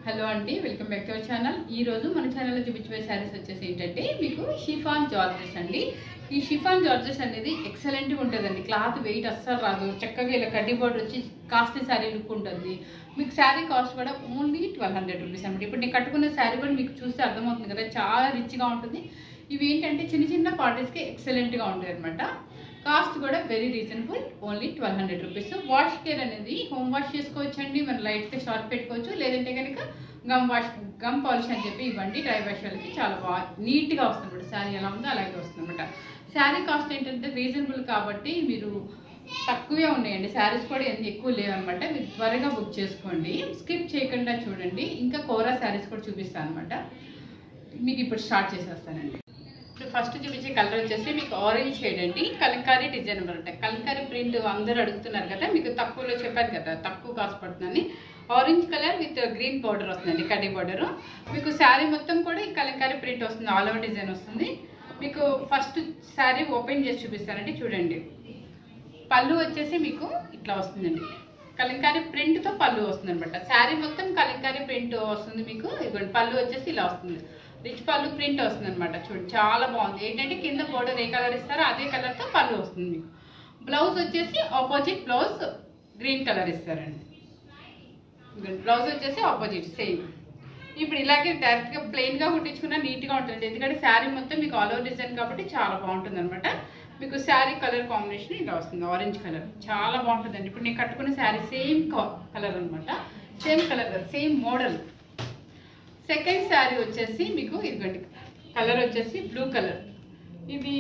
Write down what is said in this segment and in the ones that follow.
Hello అండి welcome back to our channel ఈ రోజు మన ఛానల్లో చూపించబోయే శారీస్ వచ్చేసి ఏంటంటే మీకు షిఫాన్ జార్జెస్ అండి ఈ షిఫాన్ జార్జెస్ అనేది ఎక్సలెంట్గా ఉంటుందండి క్లాత్ వెయిట్ అస్సలు రాదు చక్కగా ఇలా కడ్డీ బోర్డర్ వచ్చి కాస్ట్లీ శారీ లుక్ ఉంటుంది మీకు శారీ కాస్ట్ కూడా ఓన్లీ ట్వెల్వ్ హండ్రెడ్ రూపీస్ అనమాట ఇప్పుడు నేను కట్టుకున్న శారీ కూడా మీకు చూస్తే అర్థమవుతుంది కదా చాలా రిచ్గా ఉంటుంది ఇవి ఏంటంటే చిన్న చిన్న పార్టీస్కి ఎక్సలెంట్గా ఉంటాయి అనమాట కాస్ట్ కూడా very reasonable only twelve hundred rupees wash care అనేది హోమ్ వాష్ చేసుకోవచ్చండి మనం లైట్గా షార్ట్ పెట్టుకోవచ్చు లేదంటే కనుక గమ్ వాష్ గమ్ పాలిష్ అని చెప్పి ఇవ్వండి డ్రై వాష్ వాళ్ళకి చాలా బాగా నీట్గా వస్తుంది అనమాట శారీ ఎలా ఉందో అలాగే వస్తుంది అనమాట శారీ కాస్ట్ ఏంటంటే రీజనబుల్ కాబట్టి మీరు తక్కువే ఉన్నాయండి శారీస్ కూడా ఎంత ఎక్కువ లేవన్నమాట మీరు త్వరగా బుక్ చేసుకోండి స్కిప్ చేయకుండా చూడండి ఇంకా కోరా శారీస్ కూడా చూపిస్తాను అనమాట మీకు ఇప్పుడు స్టార్ట్ చేసేస్తానండి ఇప్పుడు ఫస్ట్ చూపించే కలర్ వచ్చేసి మీకు ఆరెంజ్ షేడ్ అండి కలంకారీ డిజైన్ అనమాట కలంకారీ ప్రింట్ అందరూ అడుగుతున్నారు కదా మీకు తక్కువలో చెప్పాను కదా తక్కువ కాస్ట్ పడుతుందని orange colour with green border వస్తుందండి కడ్డీ బార్డర్ మీకు శారీ మొత్తం కూడా ఈ కలంకారీ ప్రింట్ వస్తుంది ఆల్ ఓవర్ డిజైన్ వస్తుంది మీకు ఫస్ట్ శారీ ఓపెన్ చేసి చూపిస్తానండి చూడండి పళ్ళు వచ్చేసి మీకు ఇట్లా వస్తుందండి కలంకారీ ప్రింట్తో పళ్ళు వస్తుంది అనమాట శారీ మొత్తం కలంకారీ ప్రింట్ వస్తుంది మీకు ఇదిగోండి పళ్ళు వచ్చేసి ఇలా వస్తుంది రిచ్ పళ్ళు ప్రింట్ వస్తుంది అనమాట చూడండి చాలా బాగుంది ఏంటంటే కింద బోర్డర్ ఏ కలర్ ఇస్తారో అదే కలర్తో పళ్ళు వస్తుంది మీకు బ్లౌజ్ వచ్చేసి ఆపోజిట్ బ్లౌజ్ గ్రీన్ కలర్ ఇస్తారండి ఇదిగోండి బ్లౌజ్ వచ్చేసి ఆపోజిట్ సేమ్ ఇప్పుడు ఇలాగే డైరెక్ట్గా ప్లెయిన్గా కుట్టించుకున్నా నీట్గా ఉంటుంది ఎందుకంటే శారీ మొత్తం మీకు ఆల్ ఓవర్ డిజైన్ కాబట్టి చాలా బాగుంటుంది అనమాట మీకు శారీ కలర్ కాంబినేషన్ ఇలా వస్తుంది ఆరెంజ్ కలర్ చాలా బాగుంటుందండి ఇప్పుడు నేను కట్టుకున్న శారీ సేమ్ కలర్ అనమాట same colour same model second sari వచ్చేసి మీకు ఇదిగోండి కలర్ వచ్చేసి బ్లూ కలర్ ఇది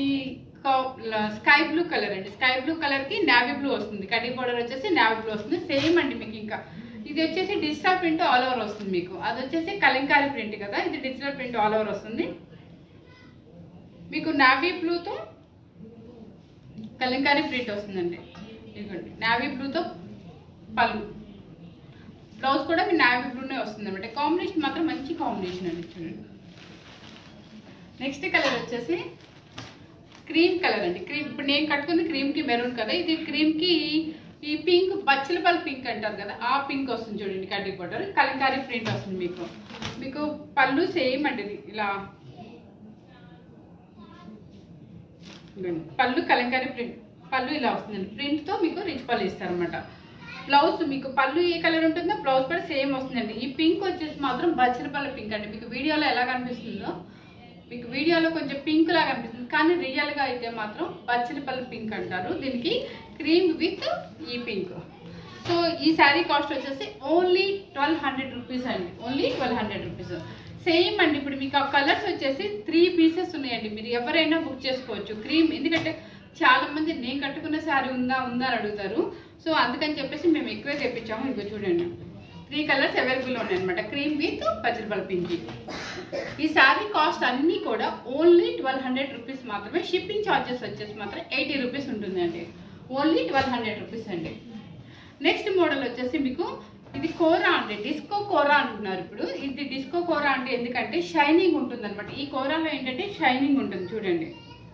స్కై బ్లూ కలర్ అండి స్కై బ్లూ కలర్కి నావీ బ్లూ వస్తుంది కటింగ్ పౌడర్ వచ్చేసి నావీ బ్లూ వస్తుంది సేమ్ అండి మీకు ఇంకా ఇది వచ్చేసి డిజిటల్ ప్రింట్ ఆల్ ఓవర్ వస్తుంది మీకు అది వచ్చేసి కలంకారీ ప్రింట్ కదా ఇది డిజిటల్ ప్రింట్ ఆల్ ఓవర్ వస్తుంది మీకు నావీ బ్లూతో కలంకారీ ప్రింట్ వస్తుందండి ఇదిగోండి నావీ బ్లూతో పళ్ళు బ్లౌజ్ కూడా మీ నావీ బ్లూనే వస్తుంది అనమాట కాంబినేషన్ మాత్రం మంచి కాంబినేషన్ అండి చూడండి నెక్స్ట్ కలర్ వచ్చేసి క్రీమ్ కలర్ అండి క్రీమ్ ఇప్పుడు నేను కట్టుకుంది క్రీమ్కి మెరూన్ కదా ఇది క్రీమ్కి ఈ పింక్ బచ్చలపల్లి పింక్ అంటారు కదా ఆ పింక్ వస్తుంది చూడండి కడ్డీ బోర్డర్ కలంకారీ ప్రింట్ వస్తుంది మీకు మీకు పళ్ళు సేమ్ అండి ఇది ఇలా ఇదిగోండి. పళ్ళు కలంకారీ ప్రింట్ పళ్ళు ఇలా వస్తుందండి ప్రింట్తో మీకు రిచ్ పళ్ళు ఇస్తారనమాట బ్లౌజ్ మీకు పళ్ళు ఏ కలర్ ఉంటుందో బ్లౌజ్ కూడా సేమ్ వస్తుందండి ఈ పింక్ వచ్చేసి మాత్రం బచ్చలపల్లి పింక్ అండి మీకు వీడియోలో ఎలా కనిపిస్తుందో మీకు వీడియోలో కొంచెం పింక్ లాగా అనిపిస్తుంది కానీ రియల్గా అయితే మాత్రం బచ్చలపల్లి పింక్ అంటారు దీనికి క్రీమ్ విత్ ఈ పింక్ సో ఈ శారీ కాస్ట్ వచ్చేసి ఓన్లీ ట్వెల్వ్ హండ్రెడ్ రూపీస్ అండి only twelve hundred rupees same అండి ఇప్పుడు మీకు ఆ కలర్స్ వచ్చేసి త్రీ పీసెస్ ఉన్నాయండి మీరు ఎవరైనా బుక్ చేసుకోవచ్చు క్రీమ్ ఎందుకంటే చాలా మంది నేను కట్టుకున్న శారీ ఉందా ఉందా అని అడుగుతారు సో అందుకని చెప్పేసి మేము ఎక్కువే తెప్పించాము ఇంకో చూడండి త్రీ కలర్స్ అవైలబుల్ ఉన్నాయి అనమాట క్రీమ్ విత్ పచ్చడిపల్ పింక్ ఈ శారీ కాస్ట్ అన్నీ కూడా ఓన్లీ ట్వెల్వ్ హండ్రెడ్ రూపీస్ మాత్రమే షిప్పింగ్ ఛార్జెస్ వచ్చేసి మాత్రం ఎయిటీ రూపీస్ ఉంటుందండి ఓన్లీ ట్వెల్వ్ హండ్రెడ్ రూపీస్ అండి నెక్స్ట్ మోడల్ వచ్చేసి మీకు ఇది కోరా అండి డిస్కో కోరా అంటున్నారు ఇప్పుడు ఇది డిస్కో కోరా అంటే ఎందుకంటే షైనింగ్ ఉంటుంది అనమాట ఈ కోరాలో ఏంటంటే షైనింగ్ ఉంటుంది చూడండి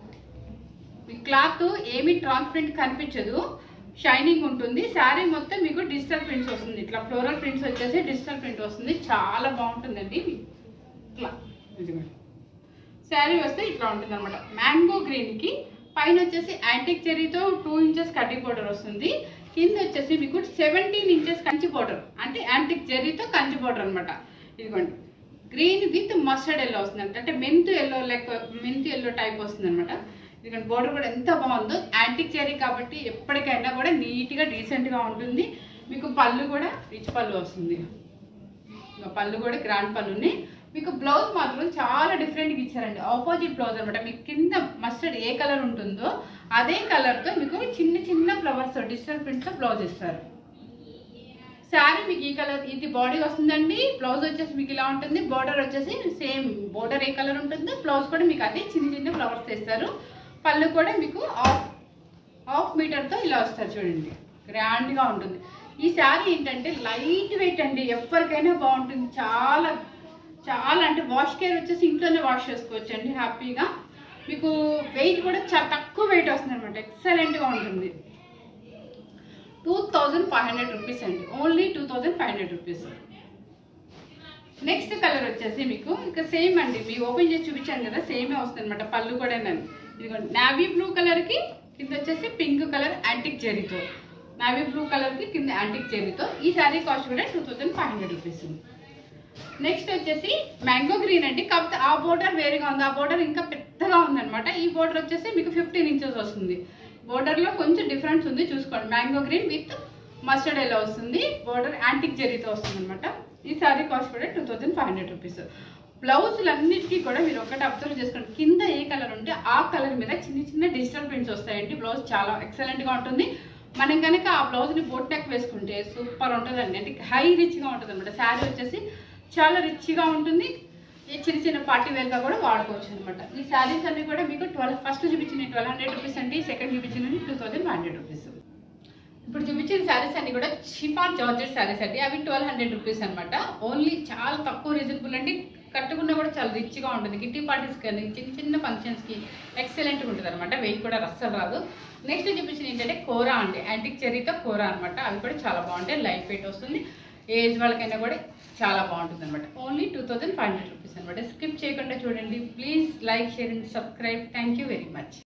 ఈ క్లాత్ ఏమీ ట్రాన్స్పరెంట్ కనిపించదు షైనింగ్ ఉంటుంది శారీ మొత్తం మీకు డిజిటల్ ప్రింట్స్ వస్తుంది ఇట్లా ఫ్లోరల్ ప్రింట్స్ వచ్చేసి డిజిటల్ ప్రింట్ వస్తుంది చాలా బాగుంటుందండి ఇట్లా ఇదిగోండి శారీ వస్తే ఇట్లా ఉంటుంది అనమాట మ్యాంగో గ్రీన్కి పైన వచ్చేసి యాంటిక్ చెరీతో టూ ఇంచెస్ కడ్డీ బోర్డర్ వస్తుంది కింద వచ్చేసి మీకు సెవెంటీన్ ఇంచెస్ కంచి బోర్డర్ అంటే యాంటిక్ జెర్రీతో కంచి బోర్డర్ అనమాట ఇదిగోండి గ్రీన్ విత్ మస్టర్డ్ ఎల్లో వస్తుంది అంటే మెంతు ఎల్లో లెక్క మెంతు ఎల్లో టైప్ వస్తుంది అనమాట ఎందుకంటే బోర్డర్ కూడా ఎంత బాగుందో యాంటిక్ చెరీ కాబట్టి ఎప్పటికైనా కూడా నీట్గా డీసెంట్గా ఉంటుంది మీకు పళ్ళు కూడా రిచ్ పళ్ళు వస్తుంది ఇంకా పళ్ళు కూడా గ్రాండ్ పళ్ళుని మీకు బ్లౌజ్ మాత్రం చాలా డిఫరెంట్గా ఇచ్చారండి ఆపోజిట్ బ్లౌజ్ అనమాట మీకు కింద మస్టర్డ్ ఏ కలర్ ఉంటుందో అదే కలర్తో మీకు చిన్న చిన్న ఫ్లవర్స్ డిజిటల్ ప్రింట్తో బ్లౌజ్ ఇస్తారు శారీ మీకు ఈ కలర్ ఇది బాడీ వస్తుందండి బ్లౌజ్ వచ్చేసి మీకు ఇలా ఉంటుంది బార్డర్ వచ్చేసి సేమ్ బార్డర్ ఏ కలర్ ఉంటుందో బ్లౌజ్ కూడా మీకు అదే చిన్న చిన్న ఫ్లవర్స్ తెస్తారు పళ్ళు కూడా మీకు హాఫ్ హాఫ్ మీటర్తో ఇలా వస్తారు చూడండి గ్రాండ్గా ఉంటుంది ఈ శారీ ఏంటంటే లైట్ వెయిట్ అండి ఎవరికైనా బాగుంటుంది చాలా చాలా అంటే వాష్ కేర్ వచ్చేసి ఇంట్లోనే వాష్ చేసుకోవచ్చు అండి హ్యాపీగా మీకు వెయిట్ కూడా చాలా తక్కువ వెయిట్ వస్తుంది అనమాట ఎక్సలెంట్గా ఉంటుంది two thousand five hundred rupees అండి only two thousand five hundred rupees next colour వచ్చేసి మీకు ఇంకా సేమ్ అండి మీకు ఓపెన్ చేసి చూపించాను కదా సేమే వస్తుంది అనమాట పళ్ళు కూడా నేను ఇదిగో నావీ బ్లూ కలర్కి కింద వచ్చేసి పింక్ కలర్ యాంటిక్ జెరీతో నావీ బ్లూ కలర్కి కింద యాంటిక్ జెరీతో ఈ శారీ కాస్ట్ కూడా two thousand five hundred rupees next వచ్చేసి మ్యాంగో గ్రీన్ అండి కాకపోతే ఆ బోర్డర్ వేరుగా ఉంది ఆ బోర్డర్ ఇంకా పెద్దగా ఉందన్నమాట ఈ బోర్డర్ వచ్చేసి మీకు ఫిఫ్టీన్ ఇంచెస్ వస్తుంది బోర్డర్లో కొంచెం డిఫరెన్స్ ఉంది చూసుకోండి మ్యాంగో గ్రీన్ విత్ మస్టర్డ్ ఎలా వస్తుంది బోర్డర్ యాంటిక్ జెరీతో వస్తుంది అనమాట ఈ శారీ కాస్ట్ కూడా two thousand five hundred rupees బ్లౌజులన్నిటికీ కూడా మీరు ఒకటి అబ్జర్వ్ చేసుకోండి కింద ఏ కలర్ ఉంటే ఆ కలర్ మీద చిన్న చిన్న డిజిటల్ ప్రింట్స్ వస్తాయండి బ్లౌజ్ చాలా ఎక్సలెంట్గా ఉంటుంది మనం కనుక ఆ బ్లౌజ్ని బోట్ నెక్ వేసుకుంటే సూపర్ ఉంటుందండి అంటే హై రిచ్గా ఉంటుంది అనమాట శారీ వచ్చేసి చాలా రిచ్గా ఉంటుంది ఈ చిన్న చిన్న పార్టీ వేర్గా కూడా వాడుకోవచ్చు అనమాట ఈ శారీస్ అన్ని కూడా మీకు ట్వెల్వ్ ఫస్ట్ చూపించిన ట్వెల్వ్ హండ్రెడ్ రూపీస్ అండి సెకండ్ చూపించిన టూ థౌజండ్ హండ్రెడ్ రూపీస్ ఇప్పుడు చూపించిన శారీస్ అన్ని కూడా షిఫాన్ జార్జెట్ శారీస్ అండి అవి ట్వెల్వ్ హండ్రెడ్ రూపీస్ అనమాట ఓన్లీ చాలా తక్కువ రీజనబుల్ అండి కట్టుకున్నా కూడా చాలా రిచ్గా ఉంటుంది కిట్టి పార్టీస్ కానీ చిన్న చిన్న ఫంక్షన్స్కి ఎక్సలెంట్గా ఉంటుంది అనమాట వెయిట్ కూడా అస్సలు రాదు నెక్స్ట్ చూపించిన ఏంటంటే కోరా అండి యాంటిక్ చెరీతో కోరా అనమాట అవి కూడా చాలా బాగుంటాయి లైట్ వెయిట్ వస్తుంది ఏజ్ వాళ్ళకైనా కూడా చాలా బాగుంటుంది అనమాట only two thousand five hundred rupees అనమాట స్కిప్ చేయకుండా చూడండి please like share and subscribe thank you very much